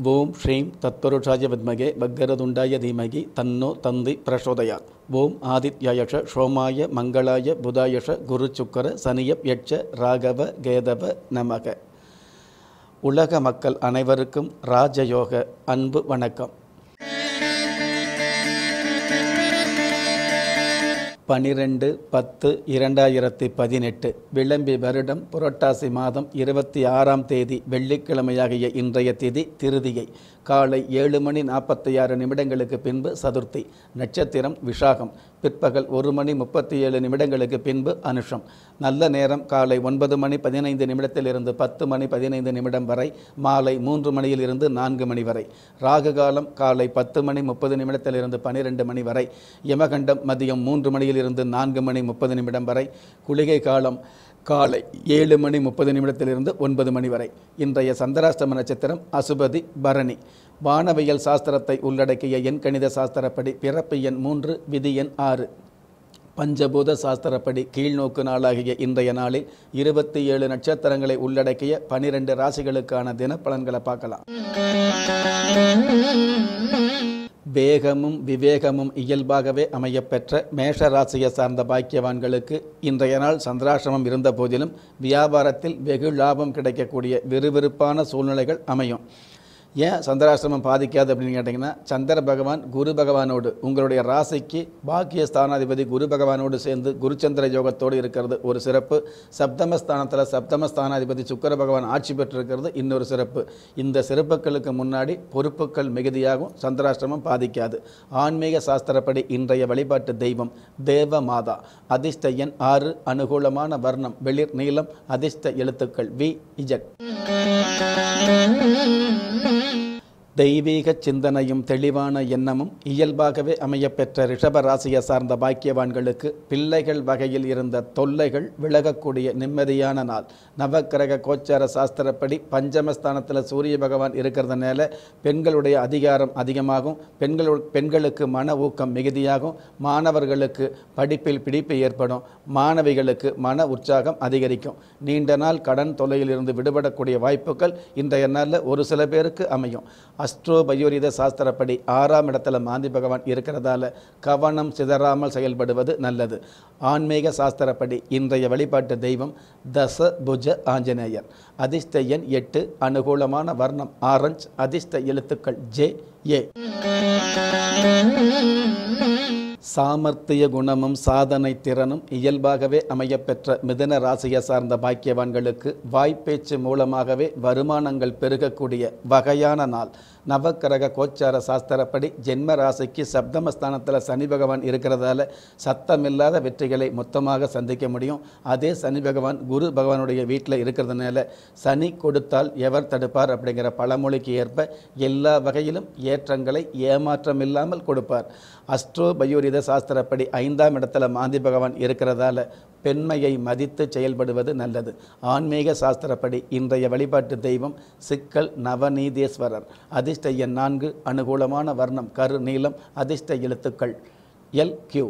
ஓம் ஸ்ரீம் தத்பருஷாய வித்மகே பக்கரதுண்டாய தீமகி தன்னோ தந்தி பிரசோதயாத் ஓம் ஆதித்யாயஷ சோமாய மங்களாய புதாயஷ குரு சுக்கர சனியப் யட்ச ராகவ கேதவ நமக உலக மக்கள் அனைவருக்கும் ராஜயோக அன்பு வணக்கம் பனிரெண்டு பத்து இரண்டாயிரத்தி பதினெட்டு விளம்பி வருடம் புரட்டாசி மாதம் இருபத்தி ஆறாம் தேதி வெள்ளிக்கிழமையாகிய இன்றைய திதி திருதியை காலை ஏழு மணி நாற்பத்தி ஆறு நிமிடங்களுக்கு பின்பு சதுர்த்தி நட்சத்திரம் விஷாகம் பிற்பகல் ஒரு மணி முப்பத்தி ஏழு நிமிடங்களுக்கு பின்பு அனுஷம் நல்ல நேரம் காலை ஒன்பது மணி பதினைந்து நிமிடத்திலிருந்து பத்து மணி பதினைந்து நிமிடம் வரை மாலை மூன்று மணியிலிருந்து நான்கு மணி வரை ராகு காலம் காலை பத்து மணி முப்பது நிமிடத்திலிருந்து பனிரெண்டு மணி வரை யமகண்டம் மதியம் மூன்று மணியிலிருந்து நான்கு மணி முப்பது நிமிடம் வரை குளிகை காலம் காலை ஏழு மணி முப்பது நிமிடத்திலிருந்து ஒன்பது மணி வரை இன்றைய சந்திராஷ்டம நட்சத்திரம் அசுபதி பரணி வானவியல் சாஸ்திரத்தை உள்ளடக்கிய எண் கணித சாஸ்திரப்படி பிறப்பு எண் மூன்று விதி எண் ஆறு பஞ்சபூத சாஸ்திரப்படி கீழ்நோக்கு நாளாகிய இன்றைய நாளில் இருபத்தி ஏழு நட்சத்திரங்களை உள்ளடக்கிய பனிரெண்டு ராசிகளுக்கான தினப்பலன்களை பார்க்கலாம் வேகமும் விவேகமும் இயல்பாகவே அமையப்பெற்ற மேஷ ராசியை சார்ந்த பாக்கியவான்களுக்கு இன்றைய நாள் சந்திராசிரமம் இருந்த போதிலும் வியாபாரத்தில் வெகு லாபம் கிடைக்கக்கூடிய விறுவிறுப்பான சூழ்நிலைகள் அமையும் ஏன் சந்திராசிரமம் பாதிக்காது அப்படின்னு கேட்டிங்கன்னா சந்திர பகவான் குரு பகவானோடு உங்களுடைய ராசிக்கு பாக்கிய ஸ்தானாதிபதி குரு பகவானோடு சேர்ந்து குருச்சந்திர யோகத்தோடு இருக்கிறது ஒரு சிறப்பு சப்தமஸ்தானத்தில் சப்தமஸ்தானாதிபதி சுக்கர பகவான் ஆட்சி பெற்றிருக்கிறது இன்னொரு சிறப்பு இந்த சிறப்புகளுக்கு முன்னாடி பொறுப்புகள் மிகுதியாகும் சந்திராசிரமம் பாதிக்காது ஆன்மீக சாஸ்திரப்படி இன்றைய வழிபாட்டு தெய்வம் தேவ மாதா அதிர்ஷ்ட எண் ஆறு அனுகூலமான வர்ணம் வெளிர் நீளம் அதிர்ஷ்ட எழுத்துக்கள் வி இஜட் தெய்வீக சிந்தனையும் தெளிவான எண்ணமும் இயல்பாகவே அமையப்பெற்ற ரிஷப ராசியை சார்ந்த பாக்கியவான்களுக்கு பிள்ளைகள் வகையில் இருந்த தொல்லைகள் விலகக்கூடிய நிம்மதியான நாள் நவக்கிரக கோச்சார சாஸ்திரப்படி பஞ்சமஸ்தானத்தில் சூரிய பகவான் இருக்கிறதுனால பெண்களுடைய அதிகாரம் அதிகமாகும் பெண்களு பெண்களுக்கு மன ஊக்கம் மிகுதியாகும் மாணவர்களுக்கு படிப்பில் பிடிப்பு ஏற்படும் மாணவிகளுக்கு மன உற்சாகம் அதிகரிக்கும் நீண்ட நாள் கடன் தொல்லையிலிருந்து விடுபடக்கூடிய வாய்ப்புகள் இன்றைய நாளில் ஒரு சில பேருக்கு அமையும் அஸ்ட்ரோ பயோரித சாஸ்திரப்படி ஆறாம் இடத்துல மாந்தி பகவான் இருக்கிறதால கவனம் சிதறாமல் செயல்படுவது நல்லது ஆன்மீக சாஸ்திரப்படி இன்றைய வழிபாட்டு தெய்வம் தச புஜ ஆஞ்சநேயர் அதிர்ஷ்ட எண் எட்டு அனுகூலமான வர்ணம் ஆரஞ்ச் அதிர்ஷ்ட எழுத்துக்கள் ஜே ஏ சாமர்த்திய குணமும் சாதனை திறனும் இயல்பாகவே அமையப்பெற்ற மிதன ராசியை சார்ந்த பாக்கியவான்களுக்கு வாய்ப்பேச்சு மூலமாகவே வருமானங்கள் பெருகக்கூடிய வகையான நாள் நவக்கிரக கோச்சார சாஸ்திரப்படி ஜென்ம ராசிக்கு சப்தமஸ்தானத்தில் சனி பகவான் இருக்கிறதால சத்தமில்லாத வெற்றிகளை மொத்தமாக சந்திக்க முடியும் அதே சனி பகவான் குரு பகவானுடைய வீட்டில் இருக்கிறதுனால சனி கொடுத்தால் எவர் தடுப்பார் அப்படிங்கிற பழமொழிக்கு ஏற்ப எல்லா வகையிலும் ஏற்றங்களை ஏமாற்றம் இல்லாமல் கொடுப்பார் அஸ்ட்ரோ பயோரித சாஸ்திரப்படி ஐந்தாம் இடத்துல மாந்தி பகவான் இருக்கிறதால பெண்மையை மதித்து செயல்படுவது நல்லது ஆன்மீக சாஸ்திரப்படி இன்றைய வழிபாட்டு தெய்வம் சிக்கல் நவநீதேஸ்வரர் அதிர்ஷ்ட எண் நான்கு அனுகூலமான வர்ணம் கரு நீளம் அதிர்ஷ்ட எழுத்துக்கள் எல் கியூ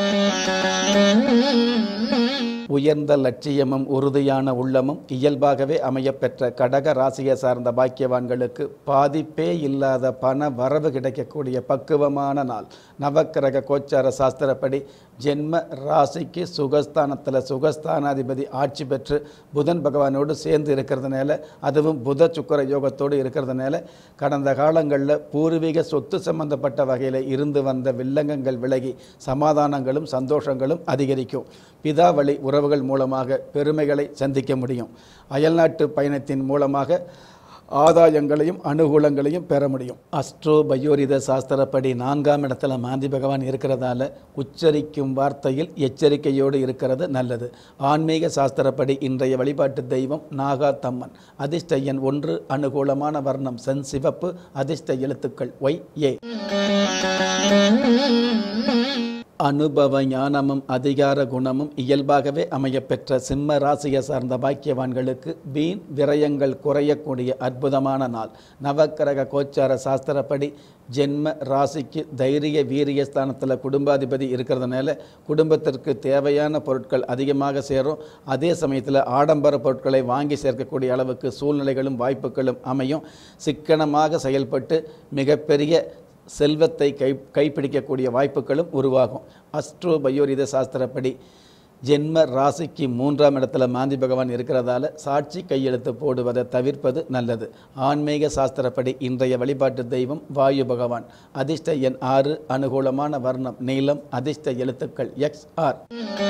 உயர்ந்த லட்சியமும் உறுதியான உள்ளமும் இயல்பாகவே அமையப்பெற்ற கடக ராசியை சார்ந்த பாக்கியவான்களுக்கு பாதிப்பே இல்லாத பண வரவு கிடைக்கக்கூடிய பக்குவமான நாள் நவக்கிரக கோச்சார சாஸ்திரப்படி ஜென்ம ராசிக்கு சுகஸ்தானத்தில் சுகஸ்தானாதிபதி ஆட்சி பெற்று புதன் பகவானோடு சேர்ந்து இருக்கிறதுனால அதுவும் புத சுக்கர யோகத்தோடு இருக்கிறதுனால கடந்த காலங்களில் பூர்வீக சொத்து சம்பந்தப்பட்ட வகையில் இருந்து வந்த வில்லங்கங்கள் விலகி சமாதானங்களும் சந்தோஷங்களும் அதிகரிக்கும் பிதா வழி உறவுகள் மூலமாக பெருமைகளை சந்திக்க முடியும் அயல்நாட்டு பயணத்தின் மூலமாக ஆதாயங்களையும் அனுகூலங்களையும் பெற முடியும் அஸ்ட்ரோ பயோரித சாஸ்திரப்படி நான்காம் இடத்துல மாந்தி பகவான் இருக்கிறதால உச்சரிக்கும் வார்த்தையில் எச்சரிக்கையோடு இருக்கிறது நல்லது ஆன்மீக சாஸ்திரப்படி இன்றைய வழிபாட்டு தெய்வம் நாகா தம்மன் அதிர்ஷ்ட எண் ஒன்று அனுகூலமான வர்ணம் சென் சிவப்பு அதிர்ஷ்ட எழுத்துக்கள் ஒய் ஏ அனுபவ ஞானமும் அதிகார குணமும் இயல்பாகவே அமையப்பெற்ற சிம்ம ராசியை சார்ந்த பாக்கியவான்களுக்கு வீண் விரயங்கள் குறையக்கூடிய அற்புதமான நாள் நவக்கிரக கோச்சார சாஸ்திரப்படி ஜென்ம ராசிக்கு தைரிய வீரிய ஸ்தானத்தில் குடும்பாதிபதி இருக்கிறதுனால குடும்பத்திற்கு தேவையான பொருட்கள் அதிகமாக சேரும் அதே சமயத்தில் ஆடம்பர பொருட்களை வாங்கி சேர்க்கக்கூடிய அளவுக்கு சூழ்நிலைகளும் வாய்ப்புகளும் அமையும் சிக்கனமாக செயல்பட்டு மிகப்பெரிய செல்வத்தை கை கைப்பிடிக்கக்கூடிய வாய்ப்புகளும் உருவாகும் அஸ்ட்ரோ பயோரித சாஸ்திரப்படி ஜென்ம ராசிக்கு மூன்றாம் இடத்துல மாந்தி பகவான் இருக்கிறதால சாட்சி கையெழுத்து போடுவதை தவிர்ப்பது நல்லது ஆன்மீக சாஸ்திரப்படி இன்றைய வழிபாட்டு தெய்வம் வாயு பகவான் அதிர்ஷ்ட எண் ஆறு அனுகூலமான வர்ணம் நீளம் அதிர்ஷ்ட எழுத்துக்கள் எக்ஸ் ஆர்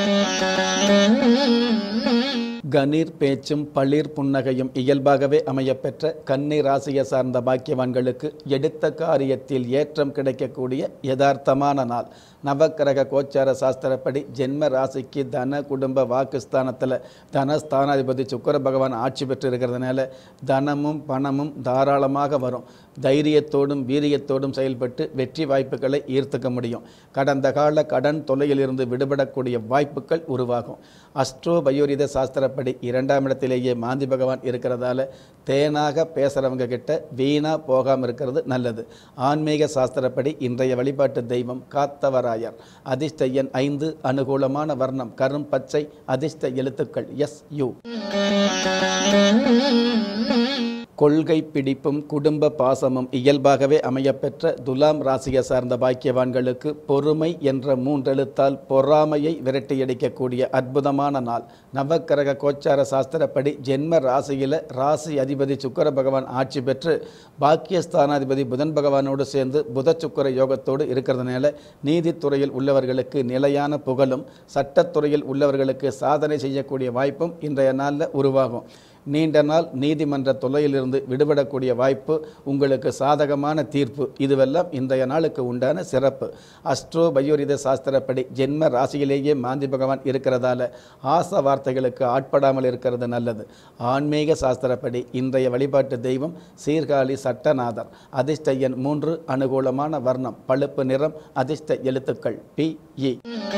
கணீர் பேச்சும் பளிர் புன்னகையும் இயல்பாகவே அமையப்பெற்ற கன்னி ராசியை சார்ந்த பாக்கியவான்களுக்கு எடுத்த காரியத்தில் ஏற்றம் கிடைக்கக்கூடிய யதார்த்தமான நாள் நவக்கிரக கோச்சார சாஸ்திரப்படி ஜென்ம ராசிக்கு தன குடும்ப வாக்குஸ்தானத்தில் தனஸ்தானாதிபதி சுக்கர பகவான் ஆட்சி பெற்று இருக்கிறதுனால தனமும் பணமும் தாராளமாக வரும் தைரியத்தோடும் வீரியத்தோடும் செயல்பட்டு வெற்றி வாய்ப்புகளை ஈர்த்துக்க முடியும் கடந்த கால கடன் தொல்லையிலிருந்து விடுபடக்கூடிய வாய்ப்புகள் உருவாகும் அஸ்ட்ரோ பயோரித சாஸ்திரப்படி இரண்டாம் இடத்திலேயே மாந்தி பகவான் இருக்கிறதால தேனாக பேசுகிறவங்க கிட்ட வீணாக போகாமல் இருக்கிறது நல்லது ஆன்மீக சாஸ்திரப்படி இன்றைய வழிபாட்டு தெய்வம் காத்தவராயர் அதிர்ஷ்ட எண் ஐந்து அனுகூலமான வர்ணம் கரும் பச்சை அதிர்ஷ்ட எழுத்துக்கள் எஸ் யு கொள்கை பிடிப்பும் குடும்ப பாசமும் இயல்பாகவே அமையப்பெற்ற துலாம் ராசியை சார்ந்த பாக்கியவான்களுக்கு பொறுமை என்ற மூன்றெழுத்தால் பொறாமையை விரட்டியடிக்கக்கூடிய அற்புதமான நாள் நவக்கிரக கோச்சார சாஸ்திரப்படி ஜென்ம ராசியில் ராசி அதிபதி சுக்கர பகவான் ஆட்சி பெற்று பாக்கியஸ்தானாதிபதி புதன் பகவானோடு சேர்ந்து புத சுக்கர யோகத்தோடு இருக்கிறதுனால நீதித்துறையில் உள்ளவர்களுக்கு நிலையான புகழும் சட்டத்துறையில் உள்ளவர்களுக்கு சாதனை செய்யக்கூடிய வாய்ப்பும் இன்றைய நாளில் உருவாகும் நீண்ட நாள் நீதிமன்ற தொல்லையிலிருந்து விடுபடக்கூடிய வாய்ப்பு உங்களுக்கு சாதகமான தீர்ப்பு இதுவெல்லாம் இன்றைய நாளுக்கு உண்டான சிறப்பு அஸ்ட்ரோ பயோரித சாஸ்திரப்படி ஜென்ம ராசியிலேயே மாந்தி பகவான் இருக்கிறதால ஆச வார்த்தைகளுக்கு ஆட்படாமல் இருக்கிறது நல்லது ஆன்மீக சாஸ்திரப்படி இன்றைய வழிபாட்டு தெய்வம் சீர்காழி சட்டநாதர் அதிர்ஷ்ட எண் மூன்று அனுகூலமான வர்ணம் பழுப்பு நிறம் அதிர்ஷ்ட எழுத்துக்கள் பி இ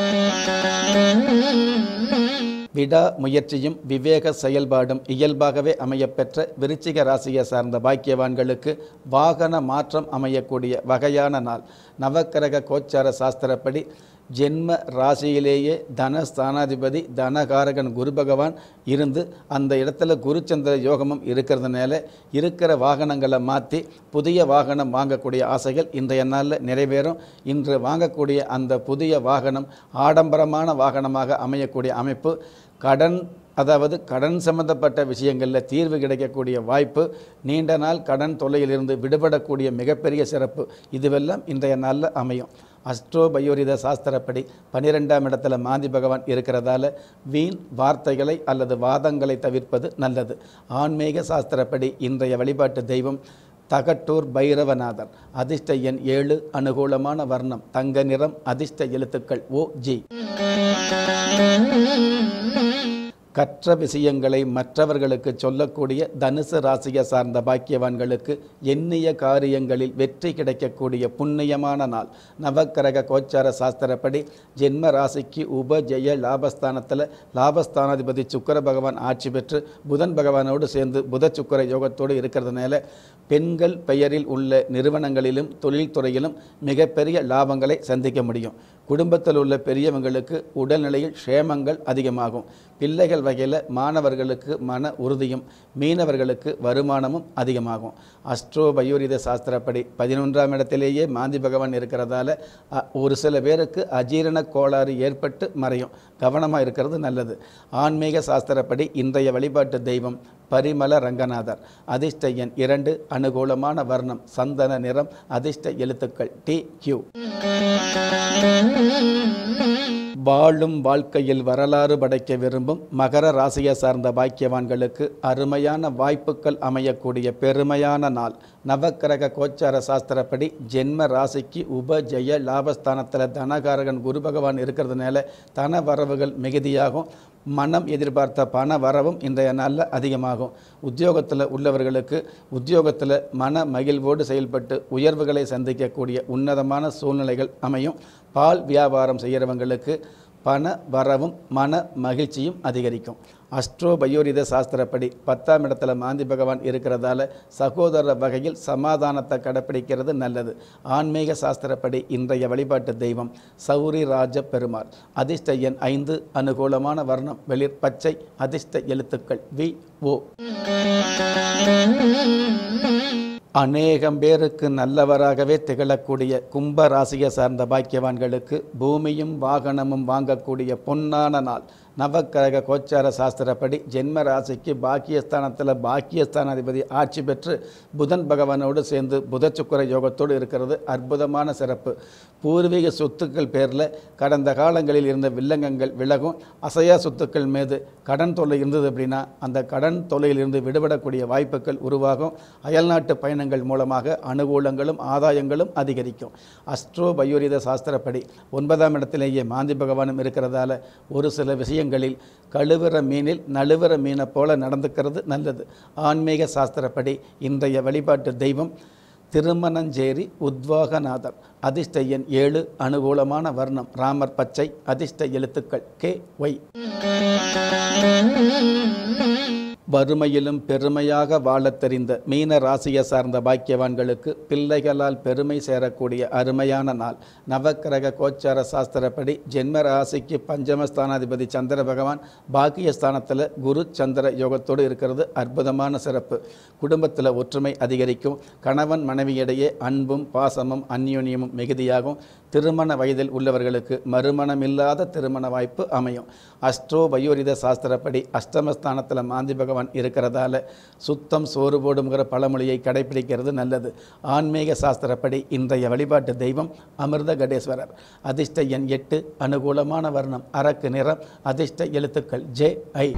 விடா முயற்சியும் விவேக செயல்பாடும் இயல்பாகவே அமையப்பெற்ற விருச்சிக ராசியை சார்ந்த பாக்கியவான்களுக்கு வாகன மாற்றம் அமையக்கூடிய வகையான நாள் நவக்கிரக கோச்சார சாஸ்திரப்படி ஜென்ம ராசியிலேயே தனஸ்தானாதிபதி தனகாரகன் குரு பகவான் இருந்து அந்த இடத்துல குருச்சந்திர யோகமும் இருக்கிறதுனால இருக்கிற வாகனங்களை மாற்றி புதிய வாகனம் வாங்கக்கூடிய ஆசைகள் இன்றைய நாளில் நிறைவேறும் இன்று வாங்கக்கூடிய அந்த புதிய வாகனம் ஆடம்பரமான வாகனமாக அமையக்கூடிய அமைப்பு கடன் அதாவது கடன் சம்பந்தப்பட்ட விஷயங்களில் தீர்வு கிடைக்கக்கூடிய வாய்ப்பு நீண்ட நாள் கடன் தொல்லையிலிருந்து விடுபடக்கூடிய மிகப்பெரிய சிறப்பு இதுவெல்லாம் இன்றைய நாளில் அமையும் அஸ்ட்ரோ பயோரித சாஸ்திரப்படி பன்னிரெண்டாம் இடத்துல மாந்தி பகவான் இருக்கிறதால வீண் வார்த்தைகளை அல்லது வாதங்களை தவிர்ப்பது நல்லது ஆன்மீக சாஸ்திரப்படி இன்றைய வழிபாட்டு தெய்வம் தகட்டூர் பைரவநாதர் அதிர்ஷ்ட எண் ஏழு அனுகூலமான வர்ணம் தங்க நிறம் அதிர்ஷ்ட எழுத்துக்கள் ஓ ஜி கற்ற விஷயங்களை மற்றவர்களுக்கு சொல்லக்கூடிய தனுசு ராசியை சார்ந்த பாக்கியவான்களுக்கு எண்ணிய காரியங்களில் வெற்றி கிடைக்கக்கூடிய புண்ணியமான நாள் நவக்கிரக கோச்சார சாஸ்திரப்படி ஜென்ம ராசிக்கு உப ஜெய லாபஸ்தானத்தில் லாபஸ்தானாதிபதி சுக்கர பகவான் ஆட்சி பெற்று புதன் பகவானோடு சேர்ந்து புத சுக்கர யோகத்தோடு இருக்கிறதுனால பெண்கள் பெயரில் உள்ள நிறுவனங்களிலும் தொழில்துறையிலும் மிகப்பெரிய லாபங்களை சந்திக்க முடியும் குடும்பத்தில் உள்ள பெரியவங்களுக்கு உடல்நிலையில் க்ஷேமங்கள் அதிகமாகும் பிள்ளைகள் வகையில் மாணவர்களுக்கு மன உறுதியும் மீனவர்களுக்கு வருமானமும் அதிகமாகும் அஸ்ட்ரோ பயோரித சாஸ்திரப்படி பதினொன்றாம் இடத்திலேயே மாந்தி பகவான் இருக்கிறதால அ, ஒரு சில பேருக்கு அஜீரண கோளாறு ஏற்பட்டு மறையும் கவனமாக இருக்கிறது நல்லது ஆன்மீக சாஸ்திரப்படி இன்றைய வழிபாட்டு தெய்வம் பரிமள ரங்கநாதர் அதிர்ஷ்ட எண் இரண்டு அனுகூலமான வர்ணம் சந்தன நிறம் அதிர்ஷ்ட எழுத்துக்கள் டி கியூ வாழும் வாழ்க்கையில் வரலாறு படைக்க விரும்பும் மகர ராசியை சார்ந்த பாக்கியவான்களுக்கு அருமையான வாய்ப்புகள் அமையக்கூடிய பெருமையான நாள் நவக்கிரக கோச்சார சாஸ்திரப்படி ஜென்ம ராசிக்கு உப ஜெய லாபஸ்தானத்தில் தனகாரகன் குரு பகவான் இருக்கிறதுனால தன வரவுகள் மிகுதியாகும் மனம் எதிர்பார்த்த பண வரவும் இன்றைய நாளில் அதிகமாகும் உத்தியோகத்தில் உள்ளவர்களுக்கு உத்தியோகத்தில் மன மகிழ்வோடு செயல்பட்டு உயர்வுகளை சந்திக்கக்கூடிய உன்னதமான சூழ்நிலைகள் அமையும் பால் வியாபாரம் செய்கிறவங்களுக்கு பண வரவும் மன மகிழ்ச்சியும் அதிகரிக்கும் அஸ்ட்ரோ பயோரித சாஸ்திரப்படி பத்தாம் இடத்துல மாந்தி பகவான் இருக்கிறதால சகோதர வகையில் சமாதானத்தை கடைப்பிடிக்கிறது நல்லது ஆன்மீக சாஸ்திரப்படி இன்றைய வழிபாட்டு தெய்வம் சௌரி ராஜ பெருமாள் அதிர்ஷ்ட எண் ஐந்து அனுகூலமான வர்ணம் வெளிர் பச்சை அதிர்ஷ்ட எழுத்துக்கள் வி ஓ அநேகம் பேருக்கு நல்லவராகவே திகழக்கூடிய கும்ப ராசியை சார்ந்த பாக்கியவான்களுக்கு பூமியும் வாகனமும் வாங்கக்கூடிய பொன்னான நாள் நவக்கிரக கோச்சார சாஸ்திரப்படி ஜென்ம ராசிக்கு பாக்கியஸ்தானத்தில் பாக்கியஸ்தானாதிபதி ஆட்சி பெற்று புதன் பகவானோடு சேர்ந்து புதச்சுக்கர யோகத்தோடு இருக்கிறது அற்புதமான சிறப்பு பூர்வீக சொத்துக்கள் பேரில் கடந்த காலங்களில் இருந்த வில்லங்கங்கள் விலகும் அசையா சொத்துக்கள் மீது கடன் தொல்லை இருந்தது அப்படின்னா அந்த கடன் தொல்லையிலிருந்து விடுபடக்கூடிய வாய்ப்புகள் உருவாகும் அயல்நாட்டு பயணங்கள் மூலமாக அனுகூலங்களும் ஆதாயங்களும் அதிகரிக்கும் அஸ்ட்ரோ பயோரித சாஸ்திரப்படி ஒன்பதாம் இடத்திலேயே மாந்தி பகவானும் இருக்கிறதால ஒரு சில விஷயங்களில் கழுவுற மீனில் நழுவுற மீனை போல நடந்துக்கிறது நல்லது ஆன்மீக சாஸ்திரப்படி இன்றைய வழிபாட்டு தெய்வம் திருமணஞ்சேரி உத்வாகநாதர் அதிர்ஷ்ட எண் ஏழு அனுகூலமான வர்ணம் ராமர் பச்சை அதிர்ஷ்ட எழுத்துக்கள் கே ஒய் வறுமையிலும் பெருமையாக வாழத் தெரிந்த மீன ராசியை சார்ந்த பாக்கியவான்களுக்கு பிள்ளைகளால் பெருமை சேரக்கூடிய அருமையான நாள் நவக்கிரக கோச்சார சாஸ்திரப்படி ஜென்ம ராசிக்கு பஞ்சமஸ்தானாதிபதி சந்திர பகவான் பாக்கியஸ்தானத்தில் குரு சந்திர யோகத்தோடு இருக்கிறது அற்புதமான சிறப்பு குடும்பத்தில் ஒற்றுமை அதிகரிக்கும் கணவன் மனைவியிடையே அன்பும் பாசமும் அந்யோன்யமும் மிகுதியாகும் திருமண வயதில் உள்ளவர்களுக்கு மறுமணமில்லாத திருமண வாய்ப்பு அமையும் அஸ்ட்ரோ வயோரித சாஸ்திரப்படி அஷ்டமஸ்தானத்தில் மாந்தி பகவான் இருக்கிறதால சுத்தம் சோறு போடுங்கிற பழமொழியை கடைபிடிக்கிறது நல்லது ஆன்மீக சாஸ்திரப்படி இன்றைய வழிபாட்டு தெய்வம் அமிர்த கடேஸ்வரர் அதிர்ஷ்ட எண் எட்டு அனுகூலமான வர்ணம் அரக்கு நிறம் அதிர்ஷ்ட எழுத்துக்கள் ஜே ஐ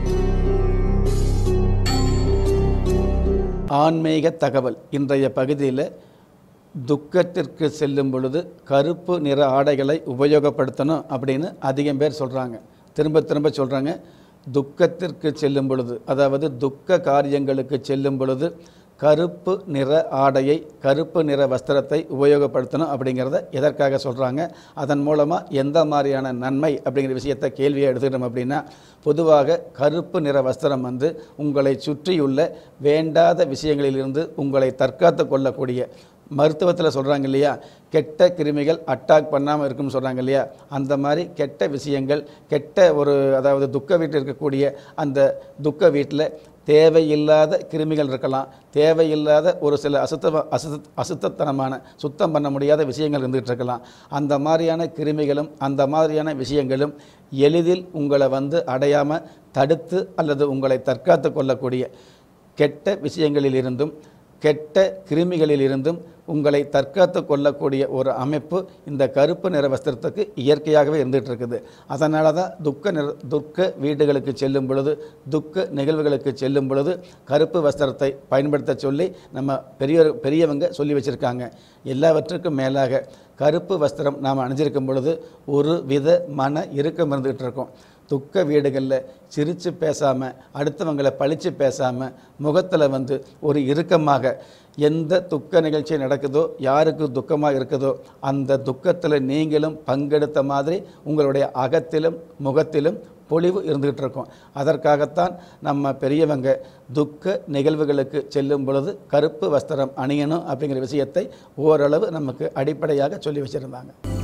ஆன்மீக தகவல் இன்றைய பகுதியில் துக்கத்திற்கு செல்லும் பொழுது கருப்பு நிற ஆடைகளை உபயோகப்படுத்தணும் அப்படின்னு அதிகம் பேர் சொல்கிறாங்க திரும்ப திரும்ப சொல்கிறாங்க துக்கத்திற்கு செல்லும் பொழுது அதாவது துக்க காரியங்களுக்கு செல்லும் பொழுது கருப்பு நிற ஆடையை கருப்பு நிற வஸ்திரத்தை உபயோகப்படுத்தணும் அப்படிங்கிறத எதற்காக சொல்கிறாங்க அதன் மூலமாக எந்த மாதிரியான நன்மை அப்படிங்கிற விஷயத்தை கேள்வியை எடுத்துக்கிட்டோம் அப்படின்னா பொதுவாக கருப்பு நிற வஸ்திரம் வந்து உங்களை சுற்றியுள்ள வேண்டாத விஷயங்களிலிருந்து உங்களை தற்காத்து கொள்ளக்கூடிய மருத்துவத்தில் சொல்கிறாங்க இல்லையா கெட்ட கிருமிகள் அட்டாக் பண்ணாமல் இருக்கும்னு சொல்கிறாங்க இல்லையா அந்த மாதிரி கெட்ட விஷயங்கள் கெட்ட ஒரு அதாவது துக்க வீட்டில் இருக்கக்கூடிய அந்த துக்க வீட்டில் தேவையில்லாத கிருமிகள் இருக்கலாம் தேவையில்லாத ஒரு சில அசுத்த அசுத்த அசுத்தத்தனமான சுத்தம் பண்ண முடியாத விஷயங்கள் இருந்துகிட்டு இருக்கலாம் அந்த மாதிரியான கிருமிகளும் அந்த மாதிரியான விஷயங்களும் எளிதில் உங்களை வந்து அடையாமல் தடுத்து அல்லது உங்களை தற்காத்து கொள்ளக்கூடிய கெட்ட விஷயங்களில் இருந்தும் கெட்ட கிருமிகளில் இருந்தும் உங்களை தற்காத்து கொள்ளக்கூடிய ஒரு அமைப்பு இந்த கருப்பு நிற வஸ்திரத்துக்கு இயற்கையாகவே இருந்துகிட்டு இருக்குது அதனால தான் துக்க நிற துக்க வீடுகளுக்கு செல்லும் பொழுது துக்க நிகழ்வுகளுக்கு செல்லும் பொழுது கருப்பு வஸ்திரத்தை பயன்படுத்த சொல்லி நம்ம பெரிய பெரியவங்க சொல்லி வச்சுருக்காங்க எல்லாவற்றுக்கும் மேலாக கருப்பு வஸ்திரம் நாம் அணிஞ்சிருக்கும் பொழுது ஒரு வித மன இறுக்கம் இருந்துகிட்டு இருக்கோம் துக்க வீடுகளில் சிரித்து பேசாமல் அடுத்தவங்களை பழித்து பேசாமல் முகத்தில் வந்து ஒரு இறுக்கமாக எந்த துக்க நிகழ்ச்சி நடக்குதோ யாருக்கு துக்கமாக இருக்குதோ அந்த துக்கத்தில் நீங்களும் பங்கெடுத்த மாதிரி உங்களுடைய அகத்திலும் முகத்திலும் பொலிவு இருந்துகிட்டு இருக்கும் அதற்காகத்தான் நம்ம பெரியவங்க துக்க நிகழ்வுகளுக்கு செல்லும் பொழுது கருப்பு வஸ்திரம் அணியணும் அப்படிங்கிற விஷயத்தை ஓரளவு நமக்கு அடிப்படையாக சொல்லி வச்சுருந்தாங்க